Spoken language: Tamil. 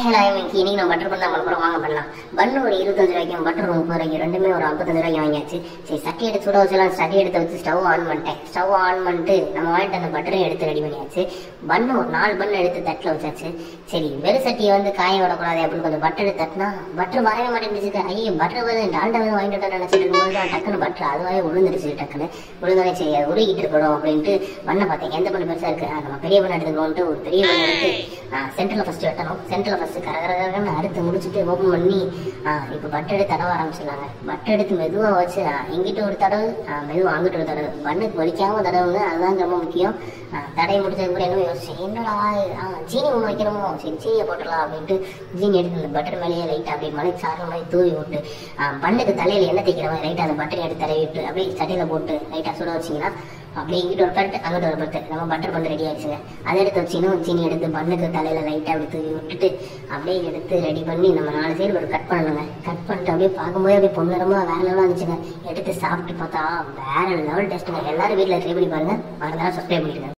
ஹலோ இன்னைக்கு இன்னைக்கு நம்ம பட்டர் பண்ண பண்ண வாங்க பண்ணலாம் பண்ணு ஒரு இருபத்தஞ்சு ரூபாய்க்கும் பட்டர் ஒரு முப்பது ரூபாய்க்கு ரெண்டுமே ஒரு ஐம்பத்தஞ்சு ரூபாய்க்கு வாங்கியாச்சு சரி சட்டி எடுத்து சுட வச்சலாம் சட்டி எடுத்து வச்சு ஸ்டவ் ஆன் பண்ணிட்டேன் ஸ்டவ் ஆன் பண்ணிட்டு நம்ம வாங்கிட்டு அந்த பட்டரையும் எடுத்து ரெடி பண்ணியாச்சு பண்ணு ஒரு நாலு பண்ணு எடுத்து தட்டில் வச்சாச்சு சரி வெறும் சட்டியை வந்து காய விடக்கூடாது அப்படின்னு கொஞ்சம் பட்டர் எடுத்து தட்டினா பட்டர் வரவே மாட்டேங்குது ஐயோ பட்டர் வந்து டால்டா வந்து வாங்கிட்டு வரேன் நினைச்சிட்டு இருக்கும்போது தான் டக்குன்னு பட்டர் அதுவாகவே விழுந்துருச்சு டக்குன்னு விழுந்தோடனே சரி அது உருகிட்டு இருக்கணும் அப்படின்ட்டு பண்ணை பார்த்தேன் எந்த பண்ணு பெருசா இருக்கு ஆ, நம்ம பெரிய பண்ணை எடுத்துக்கணும்ட்டு ஒரு பெரிய பண்ணை எடுத்து சென்டரில் ஃபர்ஸ்ட் வெட்டணும் சென்டரில் ஃபர்ஸ்ட் கரகரகரன்னு அறுத்து முடிச்சுட்டு ஓப்பன் பண்ணி ஆ, இப்போ பட்டர் எடுத்து தடவ ஆரம்பிச்சிடலாங்க பட்டர் எடுத்து மெதுவாக வச்சு ஆ, இங்கிட்ட ஒரு தடவு ஆ, மெதுவா அங்கிட்ட ஒரு தடவு பண்ணுக்கு வலிக்காம தடவுங்க அதுதான் ரொம்ப முக்கியம் ஆ, தடவை முடிச்சதுக்கு என்ன யோசிச்சேன் என்னடா ஆ, சீனி ஒன்று வைக்கணுமோ சரி சீனியை போட்டுடலாம் அப்படின்ட்டு சீனி எடுத்து அந்த பட்டர் மேலேயே லைட்டாக அப்படியே மலை சாரண மாதிரி தூவி விட்டு ஆ, பண்ணுக்கு தலையில் எண்ணெய் தேய்க்கிற மாதிரி லைட்டாக அந்த பட்டரை எடுத்து தடவி விட்டு அப்படியே சட்டியில் போட்டு லைட்டாக சுட வச்சிங்கன்னா அப்படியே இங்கிட்ட ஒரு பட்டு அங்கிட்ட ஒரு பட்டு நம்ம பட்டர் பண்ண ரெடி ஆயிடுச்சுங்க அதை எடுத்து வச்சினும் சீனி எடுத்து பண்ணுக்கு தலையில லைட்டா அப்படி தூவி விட்டுட்டு அப்படியே எடுத்து ரெடி பண்ணி நம்ம நாலு சைடு ஒரு கட் பண்ணணுங்க கட் பண்ணிட்டு அப்படியே பார்க்கும்போது அப்படியே பொண்ணுரமா வேற லெவலாக இருந்துச்சுங்க எடுத்து சாப்பிட்டு பார்த்தா வேற லெவல் டேஸ்ட்டுங்க எல்லாரும் வீட்டில் ட்ரை பண்ணி பாருங்க மறந்தாலும் சப்ஸ்கிரைப் பண்ணிடுங்க